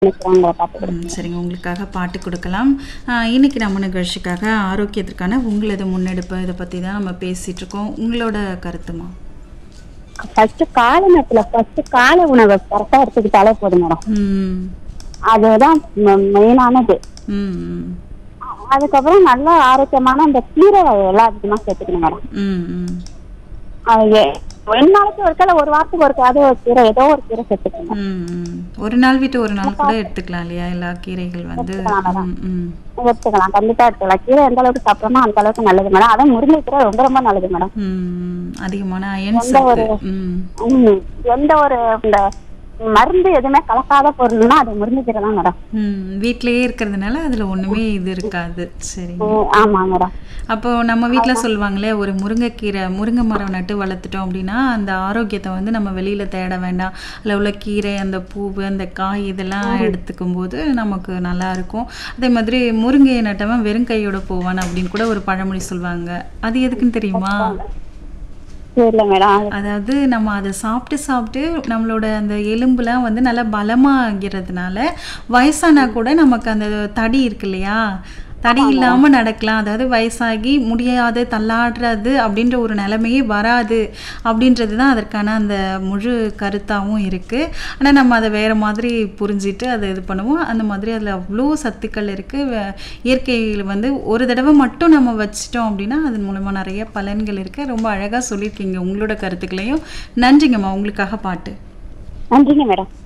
நினைக்கிறாங்களா பார்த்து ம், சரிங்க உங்களுக்காக பாட்டு கொடுக்கலாம் ஆ, இன்னைக்கு நம்ம நிகழ்ச்சிக்காக ஆரோக்கியத்திற்கான உங்களது முன்னெடுப்பு இதை பற்றி தான் நம்ம பேசிட்டு இருக்கோம் உங்களோட கருத்துமா ஃபர்ஸ்ட் காலை நேரத்துல ஃபர்ஸ்ட் காலை உணவை கரெக்டா எடுத்துக்கிட்டாலே போதும் மேடம் ம் அதுதான் மெயினானது ம் ம், அதுக்கப்புறம் நல்ல ஆரோக்கியமான அந்த கீரை வகையெல்லாம் அதிகமா சேர்த்துக்கணும் மேடம் ம் ம் அது எ- ரெண்டு நாளைக்கு ஒருக்கால ஒரு வாரத்துக்கு ஒருக்காவது ஒரு கீரை ஏதோ ஒரு கீரை சேர்த்துக்கணும் ம், ம். ஒரு நாள் விட்டு ஒரு நாள் கூட எடுத்துக்கலாம் இல்லையா எல்லா கீரைகள் வந்து ம், ம். எடுத்துக்கலாம் கண்டிப்பா எடுத்துக்கலாம் கீரை எந்த அளவுக்கு சாப்பிடணுமோ அந்த அளவுக்கு நல்லது மேடம் அதுவும் முருங்கைக்கீரை ரொம்ப ரொம்ப நல்லது மேடம் ம், அதிகமான அயன் எந்த ஒரு- சத்து ம் ம், எந்த ஒரு இந்த மருந்து எதுவுமே கலக்காத பொருள்னா அது முருங்கைக்கீரை தான் மேடம் ம் வீட்லயே இருக்கிறதுனால அதுல ஒண்ணுமே இது இருக்காது சரி ம், ஆமா மேடம் அப்போ நம்ம வீட்ல சொல்லுவாங்களே ஒரு முருங்கைக்கீரை முருங்கை மரம் நட்டு வளர்த்துட்டோம் அப்படின்னா அந்த ஆரோக்கியத்தை வந்து நம்ம வெளியில தேட வேண்டாம் அதில் உள்ள கீரை அந்த பூவு அந்த காய் இதெல்லாம் எடுத்துக்கும் போது நமக்கு நல்லா இருக்கும் அதே மாதிரி முருங்கையை நட்டவன் வெறும் கையோட போவான் அப்படின்னு கூட ஒரு பழமொழி சொல்லுவாங்க அது எதுக்குன்னு தெரியுமா தெரியல மேடம் அது அதாவது நம்ம அதை சாப்பிட்டு சாப்பிட்டு நம்மளோட அந்த எலும்புலாம் வந்து நல்லா பலமாகிறதுனால வயசானா கூட நமக்கு அந்த தடி இருக்கு இல்லையா தடி இல்லாம நடக்கலாம் அதாவது வயசாகி முடியாது தள்ளாடுறது அப்படின்ற ஒரு நிலைமையே வராது அப்படின்றது தான் அதற்கான அந்த முழு கருத்தாகவும் இருக்கு ஆனா நம்ம அதை வேற மாதிரி புரிஞ்சிட்டு அதை இது பண்ணுவோம் அந்த மாதிரி அதுல அவ்வளோ சத்துக்கள் இருக்கு வ- இயற்கையில் வந்து ஒரு தடவை மட்டும் நம்ம வச்சிட்டோம் அப்படின்னா அதன் மூலமா நிறைய பலன்கள் இருக்கு ரொம்ப அழகா சொல்லியிருக்கீங்க உங்களோட கருத்துக்களையும் நன்றிங்கம்மா உங்களுக்காக பாட்டு நன்றிங்க மேடம்